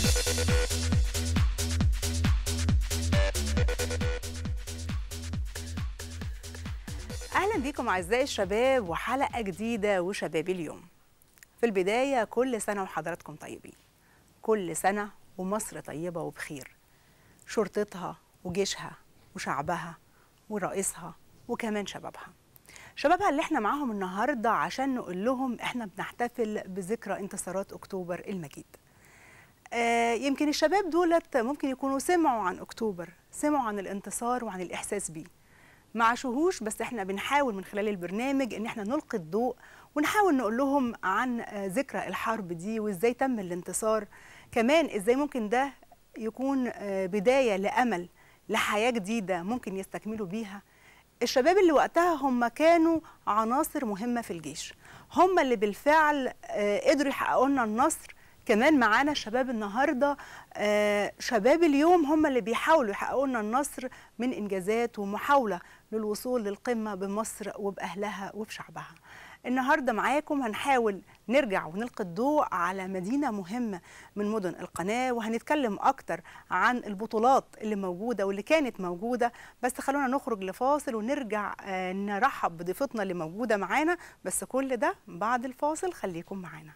اهلا بيكم اعزائي الشباب وحلقه جديده وشباب اليوم في البدايه كل سنه وحضراتكم طيبين كل سنه ومصر طيبه وبخير شرطتها وجيشها وشعبها ورئيسها وكمان شبابها شبابها اللي احنا معاهم النهارده عشان نقول لهم احنا بنحتفل بذكرى انتصارات اكتوبر المجيد آه يمكن الشباب دولت ممكن يكونوا سمعوا عن اكتوبر سمعوا عن الانتصار وعن الاحساس بيه ما عاشوهوش بس احنا بنحاول من خلال البرنامج ان احنا نلقي الضوء ونحاول نقول لهم عن آه، ذكرى الحرب دي وازاي تم الانتصار كمان ازاي ممكن ده يكون آه، بداية لأمل لحياة جديدة ممكن يستكملوا بيها الشباب اللي وقتها هم كانوا عناصر مهمة في الجيش هم اللي بالفعل آه، قدروا يحققوا لنا النصر كمان معانا شباب النهارده آه، شباب اليوم هم اللي بيحاولوا يحققوا لنا النصر من انجازات ومحاوله للوصول للقمه بمصر وباهلها وبشعبها. النهارده معاكم هنحاول نرجع ونلقي الضوء على مدينه مهمه من مدن القناه وهنتكلم اكتر عن البطولات اللي موجوده واللي كانت موجوده بس خلونا نخرج لفاصل ونرجع آه، نرحب بضيفتنا اللي موجوده معانا بس كل ده بعد الفاصل خليكم معانا.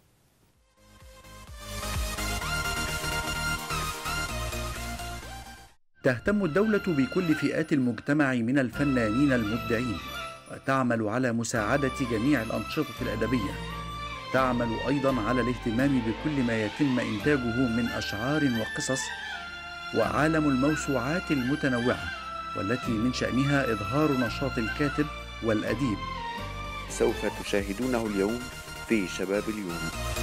تهتم الدولة بكل فئات المجتمع من الفنانين المبدعين وتعمل على مساعدة جميع الأنشطة الأدبية تعمل أيضا على الاهتمام بكل ما يتم إنتاجه من أشعار وقصص وعالم الموسوعات المتنوعة والتي من شأنها إظهار نشاط الكاتب والأديب سوف تشاهدونه اليوم في شباب اليوم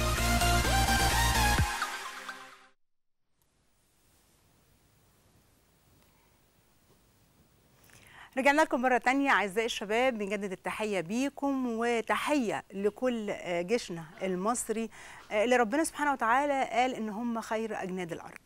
رجعنا لكم مرة تانية أعزائي الشباب بنجدد التحية بيكم وتحية لكل آه، جيشنا المصري آه، اللي ربنا سبحانه وتعالى قال إن هم خير أجناد الأرض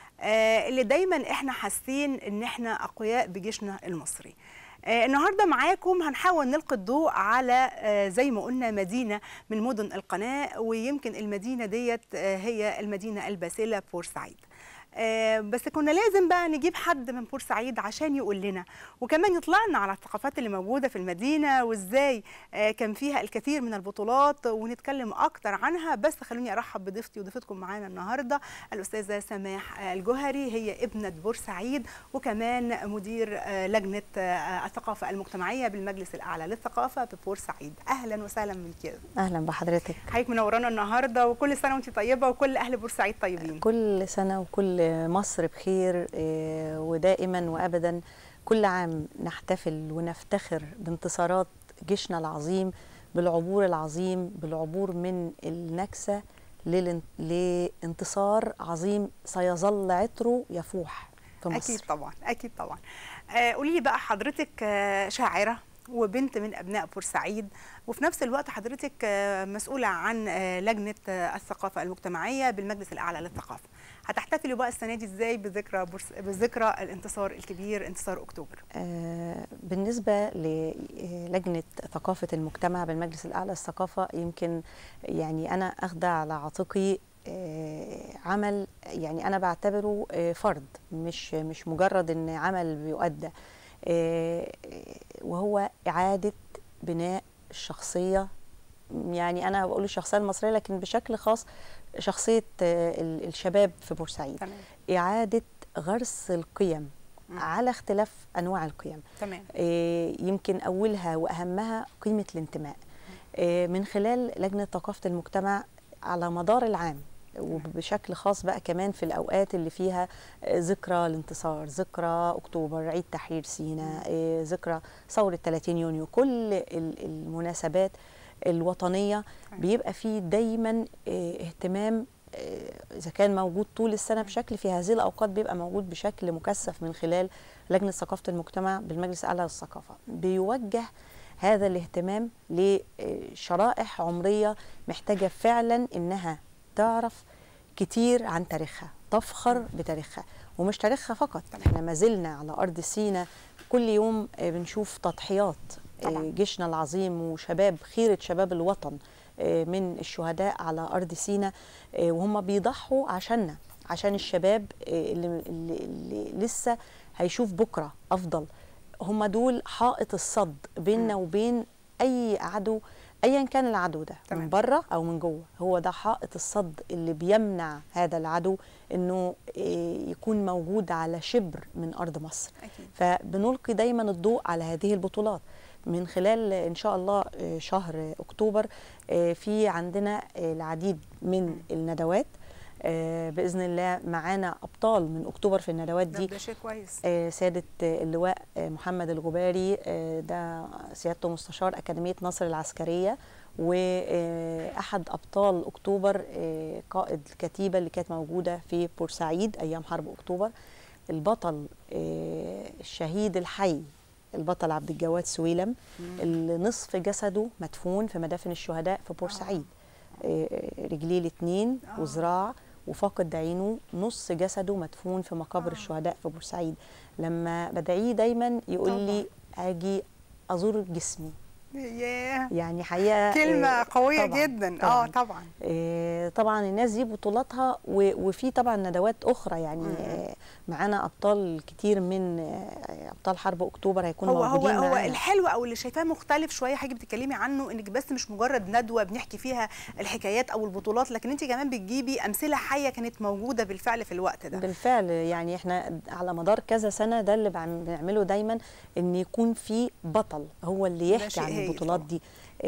آه، اللي دايما إحنا حاسين إن إحنا أقوياء بجيشنا المصري آه، النهارده معاكم هنحاول نلقي الضوء على آه، زي ما قلنا مدينه من مدن القناه ويمكن المدينه ديت آه، هي المدينه الباسله بورسعيد آه، بس كنا لازم بقى نجيب حد من بورسعيد عشان يقول لنا وكمان يطلع لنا على الثقافات اللي موجوده في المدينه وازاي آه، كان فيها الكثير من البطولات ونتكلم اكتر عنها بس خلوني ارحب بضيفتي وضيفتكم معانا النهارده الاستاذه سماح آه، الجوهري هي ابنه بورسعيد وكمان مدير آه، لجنه آه، الثقافه المجتمعيه بالمجلس الاعلى للثقافه ببورسعيد اهلا وسهلا بك اهلا بحضرتك حضرتك منورانا النهارده وكل سنه وانت طيبه وكل اهل بورسعيد طيبين كل سنه وكل مصر بخير إيه، ودائما وابدا كل عام نحتفل ونفتخر بانتصارات جيشنا العظيم بالعبور العظيم بالعبور من النكسه للان- لانتصار عظيم سيظل عطره يفوح في مصر اكيد طبعا اكيد طبعا آه قولي لي بقى حضرتك آه شاعره وبنت من ابناء بورسعيد وفي نفس الوقت حضرتك آه مسؤوله عن آه لجنه آه الثقافه المجتمعيه بالمجلس الاعلى للثقافه هتحتفلوا بقى السنه دي ازاي بذكرى بورس... بذكرى الانتصار الكبير انتصار اكتوبر آه، بالنسبة للجنة ثقافة المجتمع بالمجلس الأعلى للثقافة يمكن يعني أنا أخدع على عاتقي آه، عمل يعني أنا بعتبره آه، فرض مش مش مجرد إن عمل بيؤدى آه، وهو إعادة بناء الشخصية يعني أنا بقول الشخصية المصرية لكن بشكل خاص شخصية آه، ال- الشباب في بورسعيد تمام إعادة غرس القيم مم. على اختلاف انواع القيم تمام إيه، يمكن اولها واهمها قيمه الانتماء إيه، من خلال لجنه ثقافه المجتمع على مدار العام وبشكل خاص بقى كمان في الاوقات اللي فيها آه، ذكرى الانتصار ذكرى اكتوبر عيد تحرير سيناء آه، ذكرى ثوره 30 يونيو كل ال- المناسبات الوطنيه تمام. بيبقى فيه دايما آه، اهتمام آه، اذا كان موجود طول السنه بشكل في هذه الاوقات بيبقى موجود بشكل مكثف من خلال لجنه ثقافه المجتمع بالمجلس الاعلى للثقافه بيوجه هذا الاهتمام لشرائح عمريه محتاجه فعلا انها تعرف كتير عن تاريخها تفخر بتاريخها ومش تاريخها فقط احنا ما زلنا على ارض سينا كل يوم آه، بنشوف تضحيات آه، طبعاً. جيشنا العظيم وشباب خيره شباب الوطن آه، من الشهداء على ارض سينا آه، وهم بيضحوا عشاننا عشان الشباب آه، اللي, اللي, اللي لسه هيشوف بكره افضل هم دول حائط الصد بيننا وبين اي عدو ايا كان العدو ده تمام. من بره او من جوه هو ده حائط الصد اللي بيمنع هذا العدو انه آه، يكون موجود على شبر من ارض مصر أكيد. فبنلقي دايما الضوء على هذه البطولات من خلال ان شاء الله آه، شهر اكتوبر آه، في عندنا آه، العديد من الندوات آه، باذن الله معانا ابطال من اكتوبر في الندوات ده, دي ده شيء كويس آه، سيادة آه، اللواء آه، محمد الغباري آه، ده سيادته مستشار أكاديمية نصر العسكرية وأحد أبطال أكتوبر آه، قائد الكتيبة اللي كانت موجودة في بورسعيد أيام حرب أكتوبر البطل آه، الشهيد الحي البطل عبد الجواد سويلم اللي نصف جسده مدفون في مدافن الشهداء في بورسعيد آه، آه، رجليه الاتنين آه. وذراع وفاقد عينه نص جسده مدفون في مقابر آه. الشهداء في بورسعيد لما بدعيه دايما يقول طبعاً. لي اجي ازور جسمي ياه يعني حقيقه كلمة آه، قوية طبعاً، جدا طبعاً. اه طبعا آه، طبعا الناس دي بطولاتها و- وفي طبعا ندوات اخرى يعني مم. آه، معانا ابطال كتير من آه، ابطال حرب اكتوبر هيكونوا هو هو موجودين هو معانا الحلو او اللي شايفاه مختلف شويه حاجه بتتكلمي عنه انك بس مش مجرد ندوه بنحكي فيها الحكايات او البطولات لكن انت كمان بتجيبي امثله حيه كانت موجوده بالفعل في الوقت ده بالفعل يعني احنا على مدار كذا سنه ده اللي بعم- بنعمله دايما ان يكون في بطل هو اللي ده يحكي شيء عن هايل البطولات طبعاً. دي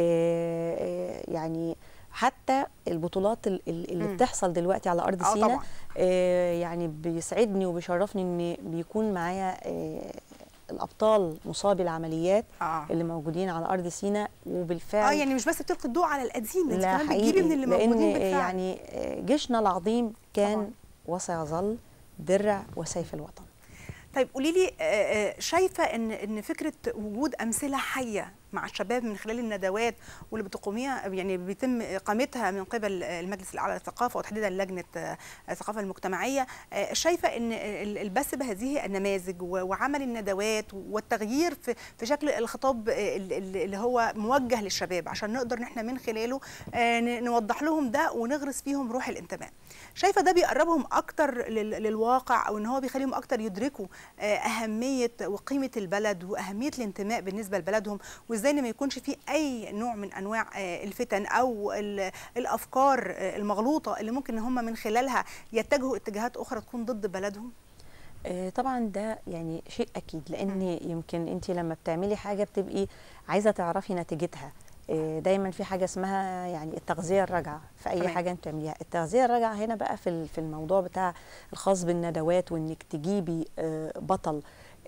آه، آه، يعني حتى البطولات ال- ال- اللي مم. بتحصل دلوقتي على ارض آه سيناء طبعاً. آه، يعني بيسعدني وبيشرفني ان بيكون معايا آه، الابطال مصابي العمليات اه اللي موجودين على ارض سيناء اه وبالفعل يعني مش بس بتلقي الضوء على القديم انت لا كمان حقيقي بتجيبي من اللي لان موجودين بالفعل يعني جيشنا العظيم كان طبعاً. وسيظل درع وسيف الوطن طيب قولي لي آه، آه، شايفه ان ان فكره وجود امثله حيه مع الشباب من خلال الندوات واللي بتقوميها يعني بيتم اقامتها من قبل المجلس الاعلى للثقافه وتحديدا لجنه آه، الثقافه المجتمعيه آه، شايفه ان ال- البث بهذه النماذج و- وعمل الندوات والتغيير في في شكل الخطاب آه، ال- ال- اللي هو موجه للشباب عشان نقدر ان احنا من خلاله آه، ن- نوضح لهم ده ونغرس فيهم روح الانتماء شايفه ده بيقربهم اكتر لل- للواقع او ان هو بيخليهم اكتر يدركوا آه، اهميه وقيمه البلد واهميه الانتماء بالنسبه لبلدهم وازاي ان ما يكونش في اي نوع من انواع آه، الفتن او ال- الافكار آه، المغلوطه اللي ممكن ان هم من خلالها يتجهوا اتجاهات اخرى تكون ضد بلدهم آه، طبعا ده يعني شيء اكيد لان يمكن انت لما بتعملي حاجه بتبقي عايزه تعرفي نتيجتها آه، دايما في حاجه اسمها يعني التغذيه الراجعه في اي تمام. حاجه انت بتعمليها التغذيه الراجعه هنا بقى في ال- في الموضوع بتاع الخاص بالندوات وانك تجيبي آه، بطل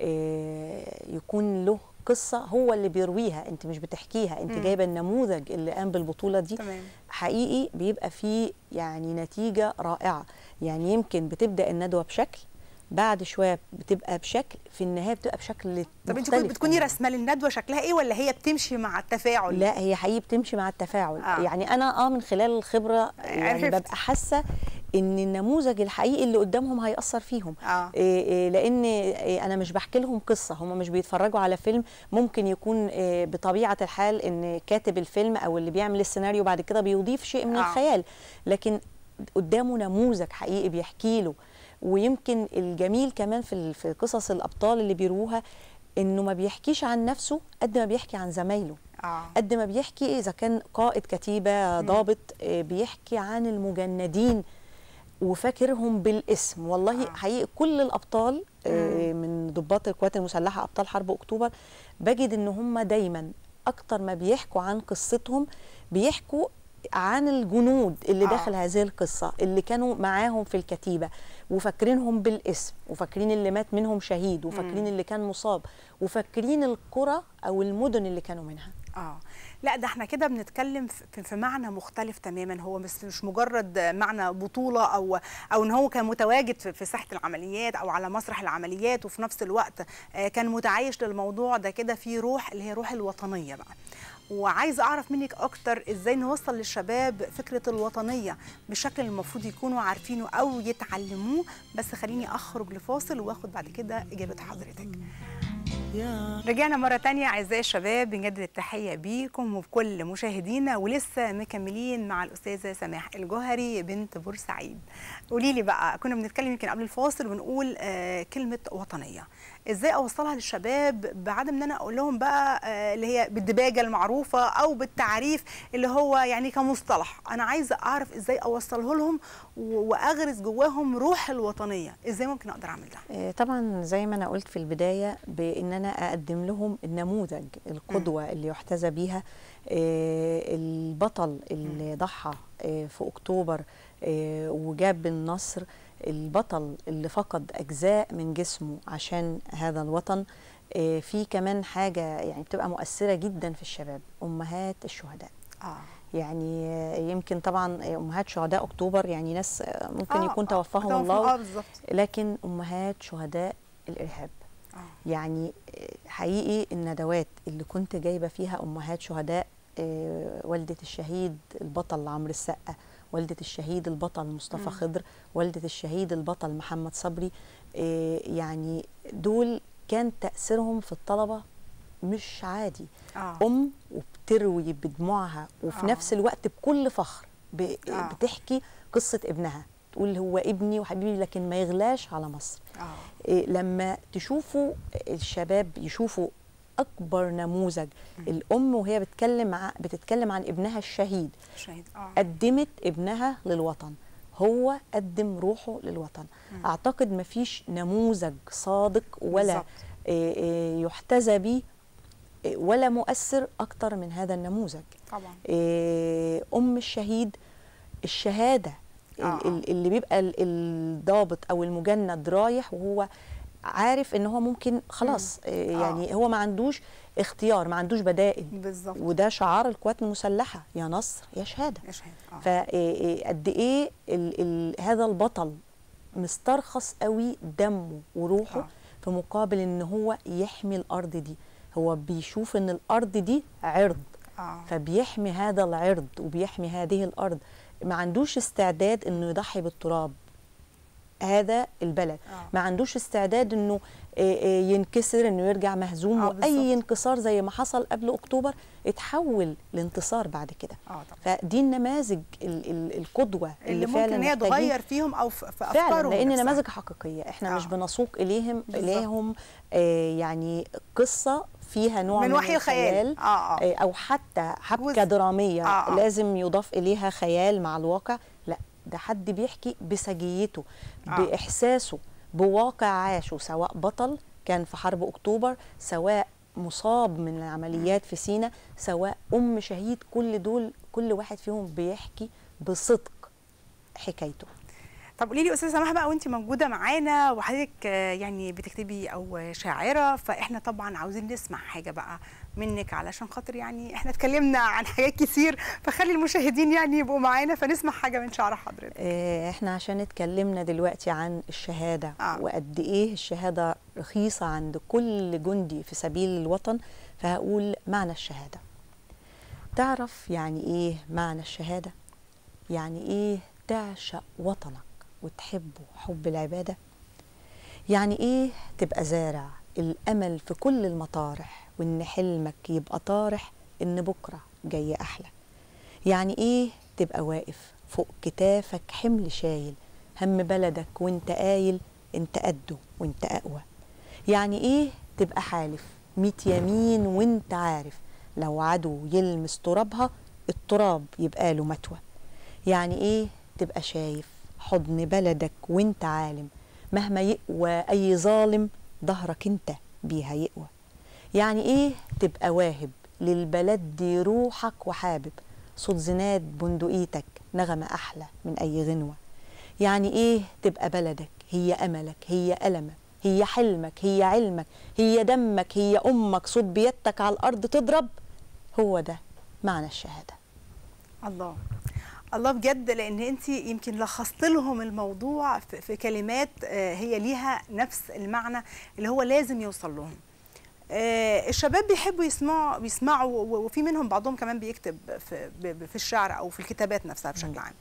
آه، يكون له قصه هو اللي بيرويها انت مش بتحكيها انت مم. جايبه النموذج اللي قام بالبطوله دي تمام حقيقي بيبقى فيه يعني نتيجة رائعة يعني يمكن بتبدأ الندوة بشكل بعد شوية بتبقى بشكل في النهاية بتبقى بشكل طب انت مختلف بتكوني تماماً. رسمه للندوه شكلها ايه ولا هي بتمشي مع التفاعل لا هي حقيقي بتمشي مع التفاعل آه. آه. يعني انا اه من خلال الخبره يعني عرفت. ببقى حاسه ان النموذج الحقيقي اللي قدامهم هيأثر فيهم اه إيه إيه لان إيه انا مش بحكي لهم قصه هم مش بيتفرجوا على فيلم ممكن يكون إيه بطبيعه الحال ان كاتب الفيلم او اللي بيعمل السيناريو بعد كده بيضيف شيء من آه. آه. الخيال لكن قدامه نموذج حقيقي بيحكي له ويمكن الجميل كمان في ال- في قصص الابطال اللي بيروها انه ما بيحكيش عن نفسه قد ما بيحكي عن زمايله اه قد ما بيحكي اذا كان قائد كتيبه ضابط آه، بيحكي عن المجندين وفاكرهم بالاسم والله آه. حقيقي كل الابطال آه، من ضباط القوات المسلحه ابطال حرب اكتوبر بجد ان هم دايما اكتر ما بيحكوا عن قصتهم بيحكوا عن الجنود اللي آه. داخل هذه القصه اللي كانوا معاهم في الكتيبه وفاكرينهم بالاسم وفاكرين اللي مات منهم شهيد وفاكرين اللي كان مصاب وفاكرين القرى او المدن اللي كانوا منها اه لا ده احنا كده بنتكلم في في معنى مختلف تماما هو مش مش مجرد معنى بطوله او او ان هو كان متواجد في- في ساحه العمليات او على مسرح العمليات وفي نفس الوقت آه، كان متعايش للموضوع ده كده في روح اللي هي روح الوطنيه بقى وعايزه اعرف منك اكتر ازاي نوصل للشباب فكره الوطنيه بالشكل اللي المفروض يكونوا عارفينه او يتعلموه بس خليني اخرج لفاصل واخد بعد كده اجابه حضرتك رجعنا مرة تانية أعزائي الشباب بنجدد التحية بيكم وبكل مشاهدينا ولسه مكملين مع الأستاذة سماح الجوهري بنت بورسعيد قولي لي بقى كنا بنتكلم يمكن قبل الفاصل ونقول آه كلمة وطنية ازاي اوصلها للشباب بعدم ان انا اقول لهم بقى آه اللي هي بالدباجه المعروفه او بالتعريف اللي هو يعني كمصطلح انا عايزه اعرف ازاي اوصله لهم و- واغرس جواهم روح الوطنيه ازاي ممكن اقدر اعمل ده آه، طبعا زي ما انا قلت في البدايه بان انا اقدم لهم النموذج القدوه اللي يحتذى بيها آه، البطل اللي ضحى آه، في اكتوبر آه، وجاب النصر البطل اللي فقد اجزاء من جسمه عشان هذا الوطن آه، في كمان حاجه يعني بتبقى مؤثره جدا في الشباب امهات الشهداء اه يعني آه، يمكن طبعا آه، امهات شهداء اكتوبر يعني ناس آه، ممكن آه، يكون آه، توفاهم توفى- الله اه بالظبط لكن امهات شهداء الارهاب اه يعني حقيقي الندوات اللي كنت جايبه فيها امهات شهداء آه، والده الشهيد البطل عمرو السقا والده الشهيد البطل مصطفى مم. خضر والده الشهيد البطل محمد صبري آه، يعني دول كان تاثيرهم في الطلبه مش عادي اه ام وبتروي بدموعها وفي آه. نفس الوقت بكل فخر ب... آه. بتحكي قصه ابنها تقول هو ابني وحبيبي لكن ما يغلاش على مصر اه إيه لما تشوفوا الشباب يشوفوا اكبر نموذج الام وهي بتتكلم ع- بتتكلم عن ابنها الشهيد شهيد اه قدمت ابنها للوطن هو قدم روحه للوطن مم. اعتقد مفيش نموذج صادق ولا بالظبط. إيه إيه يحتذى به إيه ولا مؤثر اكتر من هذا النموذج طبعا إيه، ام الشهيد الشهاده ال- آه. ال- اللي بيبقى ال- الضابط او المجند رايح وهو عارف ان هو ممكن خلاص إيه، آه. يعني هو ما عندوش اختيار ما عندوش بدائل بالظبط وده شعار القوات المسلحه يا نصر يا شهاده يا شهيد اه فقد ايه ال ال هذا البطل مسترخص قوي دمه وروحه آه. في مقابل ان هو يحمي الارض دي هو بيشوف ان الارض دي عرض اه فبيحمي هذا العرض وبيحمي هذه الارض ما عندوش استعداد انه يضحي بالتراب هذا البلد آه. ما عندوش استعداد انه آه، آه، ينكسر انه يرجع مهزوم آه، واي بالظبط. انكسار زي ما حصل قبل اكتوبر اتحول لانتصار بعد كده اه طبعا فدي النماذج ال- ال- القدوه اللي, اللي, فعلا ممكن ان هي محتاجين تغير فيهم او في في فعلا افكارهم لان نفسها. نماذج حقيقيه احنا آه. مش بنسوق اليهم بالظبط. اليهم آه يعني قصه فيها نوع من من, وحي الخيال. الخيال آه، آه. آه او حتى حبكه جزء. دراميه آه، آه. لازم يضاف اليها خيال مع الواقع لا ده حد بيحكي بسجيته آه. باحساسه بواقع عاشه سواء بطل كان في حرب اكتوبر سواء مصاب من العمليات في سينا سواء ام شهيد كل دول كل واحد فيهم بيحكي بصدق حكايته طب قولي لي استاذه سماح بقى وانت موجوده معانا وحضرتك آه، يعني بتكتبي او شاعره فاحنا طبعا عاوزين نسمع حاجه بقى منك علشان خاطر يعني احنا اتكلمنا عن حاجات كتير فخلي المشاهدين يعني يبقوا معانا فنسمع حاجه من شعر حضرتك آه، احنا عشان اتكلمنا دلوقتي عن الشهادة آه. وقد ايه الشهادة رخيصة عند كل جندي في سبيل الوطن فهقول معنى الشهادة تعرف يعني ايه معنى الشهادة يعني ايه تعشق وطنك وتحبه حب العبادة يعني ايه تبقى زارع الامل في كل المطارح وان حلمك يبقى طارح ان بكرة جاي احلى يعني ايه تبقى واقف فوق كتافك حمل شايل هم بلدك وانت قايل انت قده وانت اقوى يعني ايه تبقى حالف ميت يمين وانت عارف لو عدو يلمس ترابها التراب يبقى له متوى يعني ايه تبقى شايف حضن بلدك وانت عالم مهما يقوى اي ظالم ظهرك انت بيها يقوى يعني ايه تبقى واهب للبلد دي روحك وحابب صوت زناد بندقيتك نغمة أحلى من أي غنوة يعني إيه تبقى بلدك هي أملك هي ألمك هي حلمك هي علمك هي دمك هي أمك صوت بيدك على الأرض تضرب هو ده معنى الشهادة الله الله بجد لان انت يمكن لخصت لهم الموضوع في في كلمات آه، هي ليها نفس المعنى اللي هو لازم يوصل لهم آه، الشباب بيحبوا يسمعوا بيسمعوا و- وفي منهم بعضهم كمان بيكتب في ب- ب- في الشعر او في الكتابات نفسها بشكل عام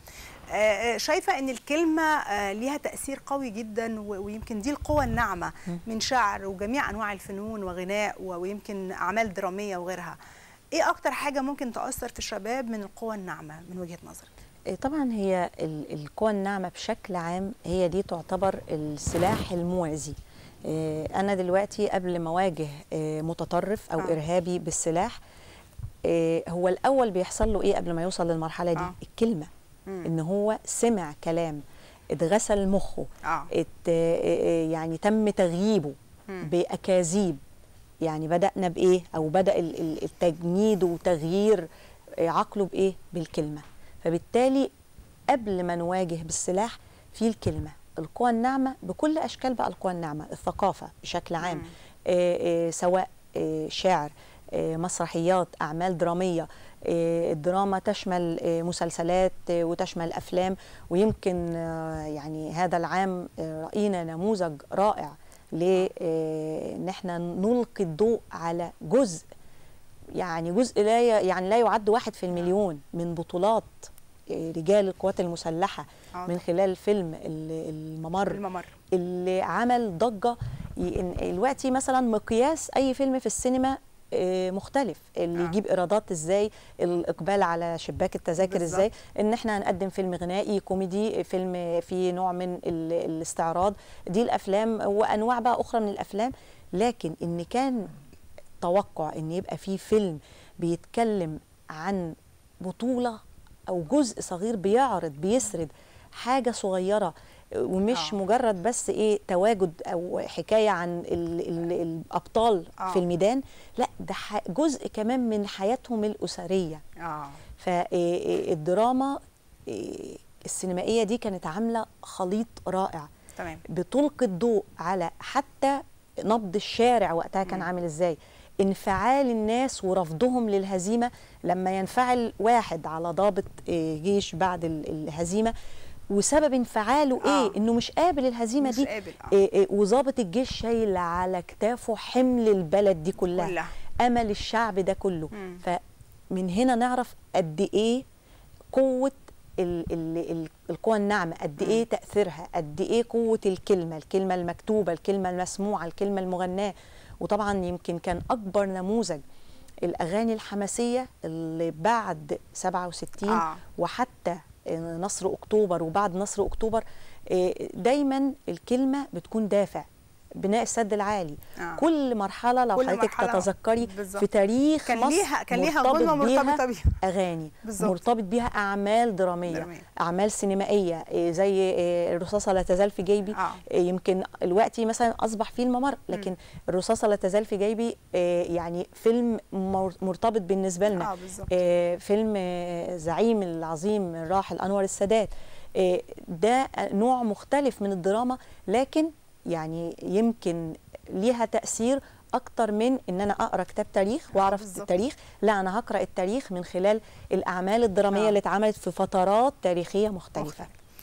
آه، شايفه ان الكلمه آه، ليها تاثير قوي جدا و- ويمكن دي القوه الناعمه من شعر وجميع انواع الفنون وغناء و- ويمكن اعمال دراميه وغيرها ايه اكتر حاجه ممكن تاثر في الشباب من القوه الناعمه من وجهه نظرك إيه طبعا هي ال- القوى الناعمة بشكل عام هي دي تعتبر السلاح الموازي إيه أنا دلوقتي قبل ما أواجه إيه متطرف أو آه. إرهابي بالسلاح إيه هو الأول بيحصل له إيه قبل ما يوصل للمرحلة دي آه. الكلمة مم. إن هو سمع كلام اتغسل مخه اه ات إيه يعني تم تغييبه مم. بأكاذيب يعني بدأنا بإيه أو بدأ ال- ال- التجنيد وتغيير إيه، عقله بإيه بالكلمة فبالتالي قبل ما نواجه بالسلاح في الكلمة القوى الناعمة بكل أشكال بقى القوى الناعمة الثقافة بشكل عام مم. آه، آه، سواء آه، شعر آه، مسرحيات أعمال درامية آه، الدراما تشمل آه، مسلسلات آه، وتشمل أفلام ويمكن آه، يعني هذا العام آه، رأينا نموذج رائع لان احنا نلقي الضوء على جزء يعني جزء لا ي- يعني لا يعد واحد في المليون من بطولات آه، رجال القوات المسلحة آه. من خلال فيلم ال- الممر الممر اللي عمل ضجة ي- إن- دلوقتي مثلا مقياس أي فيلم في السينما آه، مختلف اللي آه. يجيب ايرادات ازاي الاقبال على شباك التذاكر بالظبط. ازاي ان احنا هنقدم فيلم غنائي كوميدي فيلم فيه نوع من ال- الاستعراض دي الافلام وانواع بقى اخرى من الافلام لكن ان كان توقع ان يبقى فيه فيلم بيتكلم عن بطولة او جزء صغير بيعرض بيسرد حاجة صغيرة ومش آه. مجرد بس ايه تواجد او حكايه عن ال ال الابطال آه. في الميدان لا ده ح- جزء كمان من حياتهم الاسريه اه فالدراما السينمائيه دي كانت عامله خليط رائع تمام بتلقي الضوء على حتى نبض الشارع وقتها كان عامل ازاي انفعال الناس ورفضهم للهزيمه لما ينفعل واحد على ضابط آه، جيش بعد ال- الهزيمه وسبب انفعاله آه. ايه انه مش قابل الهزيمه مش دي قابل، آه. إيه إيه وظابط الجيش شايل على كتافه حمل البلد دي كلها, كلها. امل الشعب ده كله مم. فمن هنا نعرف قد ايه قوه ال ال ال القوى الناعمه قد ايه تاثيرها قد ايه قوه الكلمه الكلمه المكتوبه الكلمه المسموعه الكلمه المغناه وطبعا يمكن كان اكبر نموذج الاغاني الحماسيه اللي بعد 67 آه. وحتى نصر اكتوبر وبعد نصر اكتوبر إيه، دايما الكلمه بتكون دافع بناء السد العالي آه. كل مرحله لو كل حضرتك مرحلة تتذكري بالظبط. في تاريخ كان مصر ليها- كان ليها مرتبط غنوة بيها مرتبطة بيها. اغاني بالظبط. مرتبط بيها اعمال دراميه, درامية. اعمال سينمائيه إيه، زي إيه، الرصاصه لا تزال في جيبي آه. إيه، يمكن الوقت مثلا اصبح فيه الممر لكن الرصاصه لا تزال في جيبي إيه، يعني فيلم مر- مرتبط بالنسبه لنا آه، بالظبط. آه، فيلم آه، زعيم العظيم الراحل انور السادات آه، ده نوع مختلف من الدراما لكن يعني يمكن ليها تاثير اكتر من ان انا اقرا كتاب تاريخ واعرف بالظبط. التاريخ لا انا هقرا التاريخ من خلال الاعمال الدراميه آه. اللي اتعملت في فترات تاريخيه مختلفه مختلف.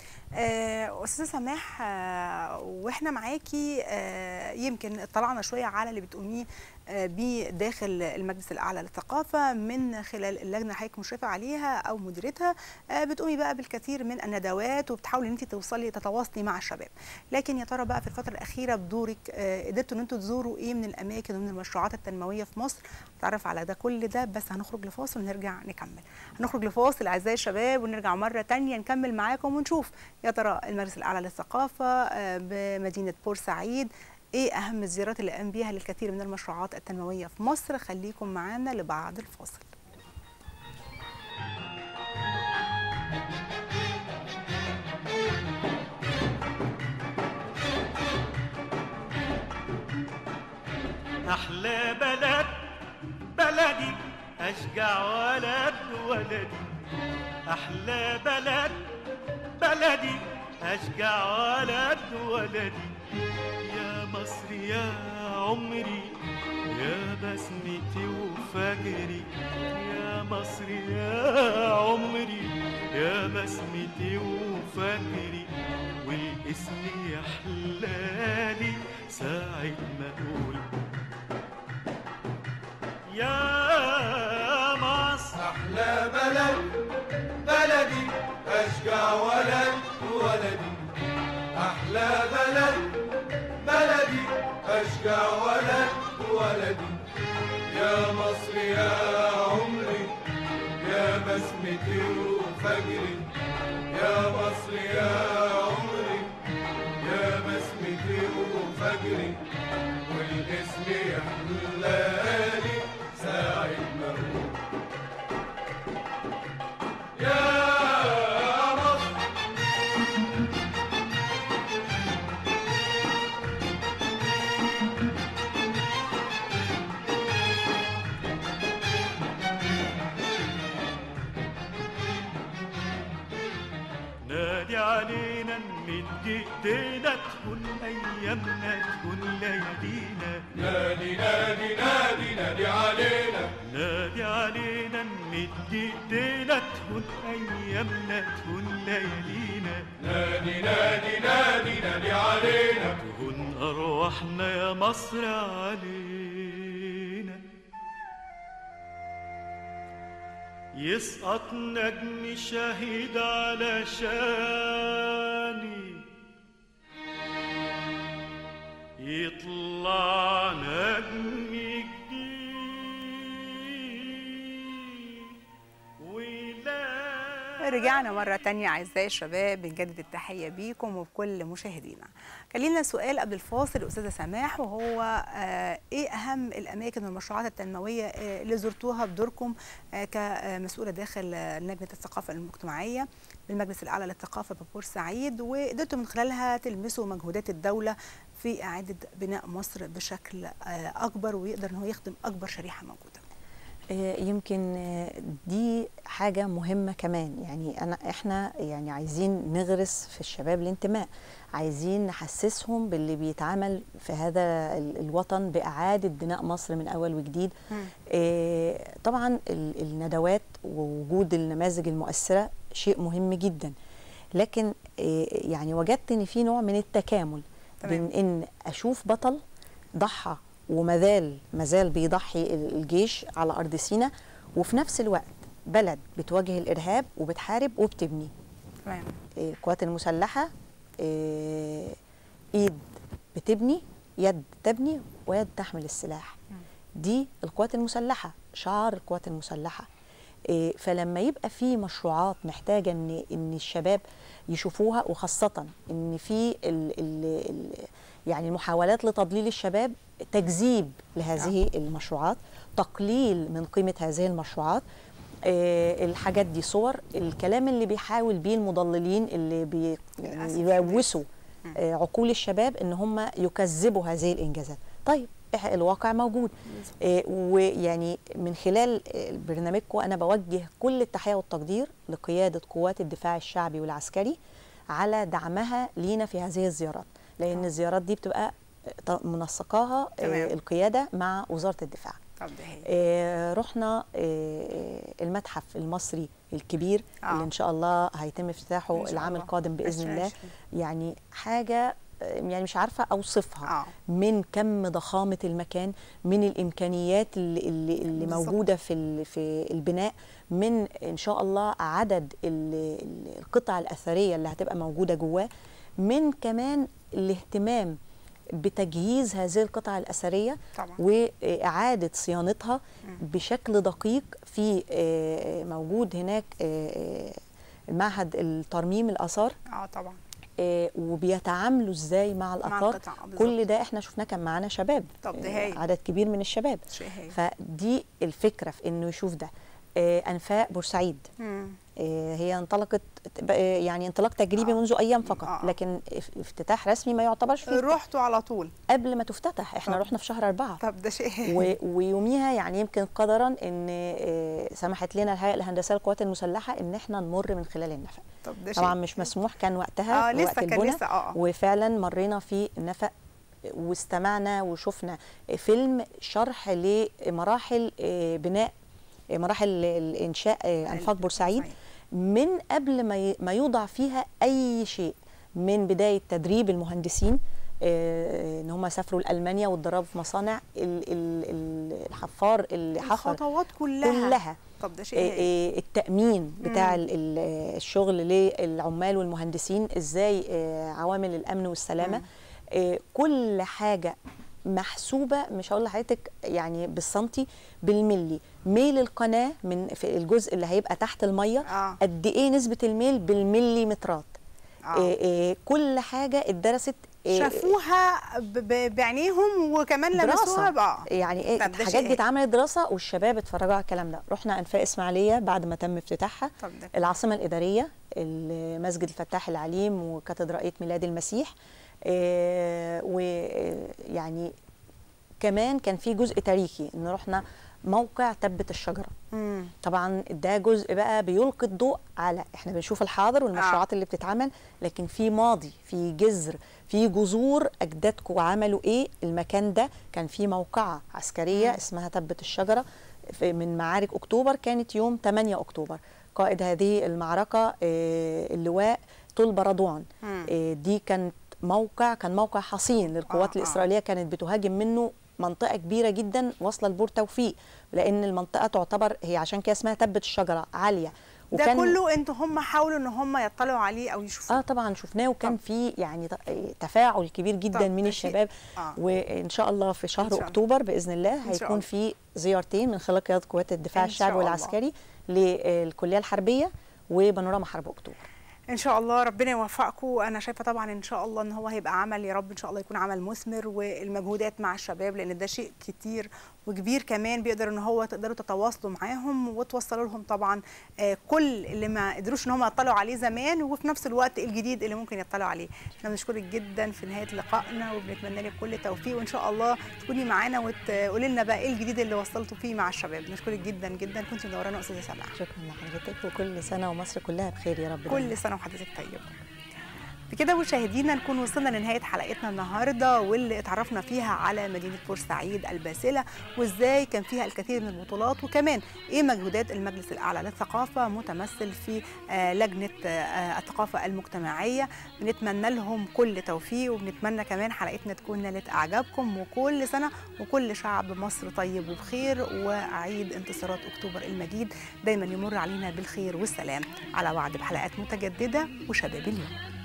آه، استاذه سماح آه، واحنا معاكي آه، يمكن اطلعنا شويه على اللي بتقوميه آه، بيه داخل المجلس الاعلى للثقافه من خلال اللجنه اللي حضرتك مشرفه عليها او مديرتها آه، بتقومي بقى بالكثير من الندوات وبتحاولي ان انت توصلي تتواصلي مع الشباب لكن يا ترى بقى في الفتره الاخيره بدورك آه، قدرتوا ان انتوا تزوروا ايه من الاماكن ومن المشروعات التنمويه في مصر نتعرف على ده كل ده بس هنخرج لفاصل ونرجع نكمل هنخرج لفاصل اعزائي الشباب ونرجع مره تانية نكمل معاكم ونشوف يا ترى المجلس الاعلى للثقافه آه، بمدينه بورسعيد ايه اهم الزيارات اللي قام بيها للكثير من المشروعات التنمويه في مصر خليكم معانا لبعد الفاصل أحلى بلد بلدي أشجع ولد ولدي أحلى بلد بلدي أشجع ولد ولدي يا مصر يا عمري يا بسمتي وفجري يا مصر يا عمري يا بسمتي وفجري والاسم يحلالي ساعة ما أقول يا مصر أحلى بلد بلدي أشجع ولد أشجع ولد ولدي يا مصر يا عمري يا بسمتي وفجري يا مصر يا عمري يا بسمتي وفجري والاسم يحلالي ساعة ما أقول يا مصر نادي علينا نمد ايدينا تكون ايامنا تكون ليالينا نادي نادي نادي نادي علينا نادي علينا نمد ايدينا تكون ايامنا تكون ليالينا نادي نادي نادي نادي علينا تهون ارواحنا يا مصر علينا يسقط نجم شهيد على شاني يطلع نجم جديد ولا رجعنا مرة تانية أعزائي الشباب بنجدد التحية بيكم وبكل مشاهدينا كان لنا سؤال قبل الفاصل الأستاذة سماح وهو آه إيه أهم الأماكن والمشروعات التنموية آه اللي زرتوها بدوركم آه كمسؤولة داخل آه لجنة الثقافة المجتمعية بالمجلس الأعلى للثقافة ببورسعيد وقدرتوا من خلالها تلمسوا مجهودات الدولة في إعادة بناء مصر بشكل آه أكبر ويقدر إن هو يخدم أكبر شريحة موجودة آه، يمكن آه، دي حاجة مهمة كمان يعني أنا إحنا يعني عايزين نغرس في الشباب الانتماء عايزين نحسسهم باللي بيتعمل في هذا ال- الوطن بإعادة بناء مصر من أول وجديد آه، طبعا ال- الندوات ووجود النماذج المؤثرة شيء مهم جدا لكن آه، يعني وجدت ان في نوع من التكامل تمام. بين ان اشوف بطل ضحى ومازال مازال بيضحي ال- الجيش على ارض سيناء وفي نفس الوقت بلد بتواجه الارهاب وبتحارب وبتبني تمام آه، القوات المسلحه آه، ايد بتبني يد تبني ويد تحمل السلاح دي القوات المسلحه شعار القوات المسلحه آه، فلما يبقى في مشروعات محتاجه ان ان الشباب يشوفوها وخاصه ان في ال ال ال يعني المحاولات لتضليل الشباب تجذيب لهذه المشروعات تقليل من قيمه هذه المشروعات آه، الحاجات دي صور الكلام اللي بيحاول بيه المضللين اللي بي للأسف يعني يلوثوا آه، عقول الشباب ان هم يكذبوا هذه الانجازات طيب إح- الواقع موجود آه، ويعني من خلال آه، برنامجكم انا بوجه كل التحيه والتقدير لقياده قوات الدفاع الشعبي والعسكري على دعمها لينا في هذه الزيارات لان آه. الزيارات دي بتبقى آه، منسقاها آه، تمام. القياده مع وزاره الدفاع طب ده هي آه، رحنا آه، المتحف المصري الكبير آه. اللي ان شاء الله هيتم افتتاحه إن شاء العام الله. القادم باذن الله 2020. يعني حاجه آه، يعني مش عارفه اوصفها آه. من كم ضخامه المكان من الامكانيات اللي اللي, اللي بالظبط. موجوده في ال- في البناء من ان شاء الله عدد ال- ال- القطع الاثريه اللي هتبقى موجوده جواه من كمان الاهتمام بتجهيز هذه القطع الاثريه طبعا واعاده صيانتها بشكل دقيق في آه، موجود هناك آه، المعهد الترميم الاثار اه طبعا آه، وبيتعاملوا ازاي مع مع الاثار القطع آه، بالظبط. كل ده احنا شفناه كان معانا شباب طب ده آه، هايل. عدد كبير من الشباب شيء هايل. فدي الفكره في انه يشوف ده آه، انفاق بورسعيد مم. آه، هي انطلقت آه، يعني انطلاق تجريبي آه. منذ ايام فقط آه. لكن اف- افتتاح رسمي ما يعتبرش فيه رحتوا على طول قبل ما تفتتح احنا طب. رحنا في شهر أربعة طب ده شيء هايل. و- ويوميها يعني يمكن قدرا ان آه، سمحت لنا الهيئه الهندسيه للقوات المسلحه ان احنا نمر من خلال النفق طب ده طبعا شيء مش مسموح كان وقتها اه لسه وقت كان البنى لسه اه آه. وفعلا مرينا في النفق واستمعنا وشفنا فيلم شرح لمراحل آه، بناء آه، مراحل الانشاء آه، انفاق بورسعيد من قبل ما ي- ما يوضع فيها اي شيء من بدايه تدريب المهندسين آه، ان هم سافروا لالمانيا واتدربوا في مصانع ال- ال- ال- الحفار اللي حفر الخطوات كلها كلها طب ده شيء آه، هايل. آه، التأمين بتاع مم. ال- ال- الشغل للعمال والمهندسين ازاي آه، عوامل الأمن والسلامة آه، كل حاجة محسوبه مش هقول لحضرتك يعني بالسنتي بالملي ميل القناه من في الجزء اللي هيبقى تحت الميه آه. قد ايه نسبه الميل بالمليمترات آه. إيه إيه كل حاجه اتدرست إيه شافوها ب- ب- بعينيهم وكمان لمسوها دراسه بقى يعني ايه طب ده حاجات شيء دي اتعملت دراسه والشباب اتفرجوا على الكلام ده رحنا انفاق اسماعيليه بعد ما تم افتتاحها طب ده العاصمه الاداريه المسجد الفتاح العليم وكاتدرائيه ميلاد المسيح إيه ويعني كمان كان في جزء تاريخي ان رحنا موقع تبة الشجره مم. طبعا ده جزء بقى بيلقي الضوء على احنا بنشوف الحاضر والمشروعات اللي بتتعمل لكن في ماضي في جذر في جذور اجدادكم عملوا ايه المكان ده كان في موقعه عسكريه اسمها تبة الشجره في من معارك اكتوبر كانت يوم 8 اكتوبر قائد هذه المعركه آه، اللواء طلبه رضوان مم. آه، دي كانت موقع كان موقع حصين للقوات آه، آه. الاسرائيليه كانت بتهاجم منه منطقه كبيره جدا واصله لبور توفيق لان المنطقه تعتبر هي عشان كده اسمها تبت الشجره عاليه ده كله انتوا هم حاولوا ان هم يطلعوا عليه او يشوفوه اه طبعا شفناه وكان طب. في يعني ت- تفاعل كبير جدا طب من ده شيء- الشباب آه. وان شاء الله في إن شهر شاء الله. اكتوبر باذن الله إن شاء هيكون الله. في زيارتين من خلال قياده قوات الدفاع إن شاء الشعبي الله. والعسكري للكليه الحربيه وبانوراما حرب اكتوبر ان شاء الله ربنا يوفقكم انا شايفه طبعا ان شاء الله ان هو هيبقى عمل يا رب ان شاء الله يكون عمل مثمر والمجهودات مع الشباب لان ده شيء كتير وكبير كمان بيقدر ان هو تقدروا تتواصلوا معاهم وتوصلوا لهم طبعا آه، كل اللي ما قدروش ان هم يطلعوا عليه زمان وفي نفس الوقت الجديد اللي ممكن يطلعوا عليه احنا بنشكرك جدا في نهايه لقائنا وبنتمنى لك كل توفيق وان شاء الله تكوني معانا وتقولي لنا بقى ايه الجديد اللي وصلتوا فيه مع الشباب نشكرك جدا جدا كنت منورانا استاذه سماح شكرا لحضرتك وكل سنه ومصر كلها بخير يا رب دايماً. كل سنه وحضرتك طيبه بكده مشاهدينا نكون وصلنا لنهايه حلقتنا النهارده واللي اتعرفنا فيها على مدينه بورسعيد الباسله وازاي كان فيها الكثير من البطولات وكمان ايه مجهودات المجلس الاعلى للثقافه متمثل في آه، لجنه آه، الثقافه المجتمعيه بنتمنى لهم كل توفيق وبنتمنى كمان حلقتنا تكون نالت اعجابكم وكل سنه وكل شعب مصر طيب وبخير وعيد انتصارات اكتوبر المجيد دايما يمر علينا بالخير والسلام على وعد بحلقات متجدده وشباب اليوم